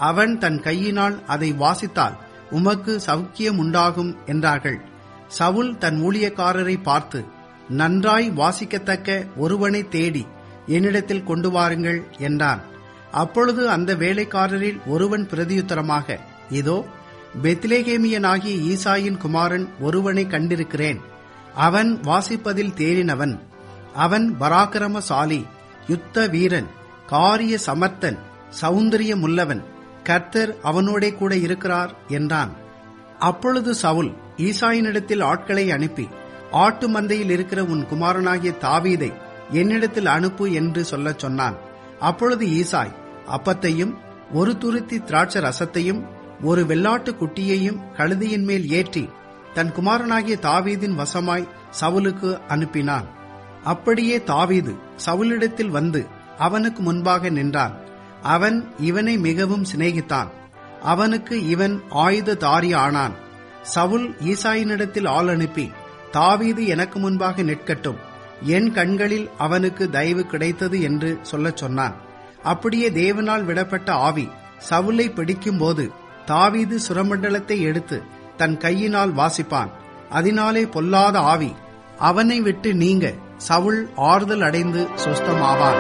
அவன் தன் கையினால் அதை வாசித்தால் உமக்கு சௌக்கியம் உண்டாகும் என்றார்கள் சவுல் தன் ஊழியக்காரரை பார்த்து நன்றாய் வாசிக்கத்தக்க ஒருவனை தேடி என்னிடத்தில் கொண்டு வாருங்கள் என்றான் அப்பொழுது அந்த வேலைக்காரரில் ஒருவன் பிரதியுத்தரமாக இதோ பெத்லேகேமியனாகிய ஈசாயின் குமாரன் ஒருவனை கண்டிருக்கிறேன் அவன் வாசிப்பதில் தேறினவன் அவன் பராக்கிரமசாலி யுத்த வீரன் காரிய சமர்த்தன் சௌந்தரியமுள்ளவன் கர்த்தர் அவனோடே கூட இருக்கிறார் என்றான் அப்பொழுது சவுல் ஈசாயினிடத்தில் ஆட்களை அனுப்பி ஆட்டு மந்தையில் இருக்கிற உன் குமாரனாகிய தாவீதை என்னிடத்தில் அனுப்பு என்று சொல்லச் சொன்னான் அப்பொழுது ஈசாய் அப்பத்தையும் ஒரு துருத்தி திராட்சை ரசத்தையும் ஒரு வெள்ளாட்டு குட்டியையும் கழுதையின் மேல் ஏற்றி தன் குமாரனாகிய தாவீதின் வசமாய் சவுலுக்கு அனுப்பினான் அப்படியே தாவீது சவுலிடத்தில் வந்து அவனுக்கு முன்பாக நின்றான் அவன் இவனை மிகவும் சிநேகித்தான் அவனுக்கு இவன் ஆயுததாரி ஆனான் சவுல் ஈசாயினிடத்தில் ஆள் அனுப்பி தாவீது எனக்கு முன்பாக நிற்கட்டும் என் கண்களில் அவனுக்கு தயவு கிடைத்தது என்று சொல்லச் சொன்னான் அப்படியே தேவனால் விடப்பட்ட ஆவி சவுலை பிடிக்கும்போது தாவீது சுரமண்டலத்தை எடுத்து தன் கையினால் வாசிப்பான் அதனாலே பொல்லாத ஆவி அவனை விட்டு நீங்க சவுல் ஆறுதல் அடைந்து சுஸ்தமாவான்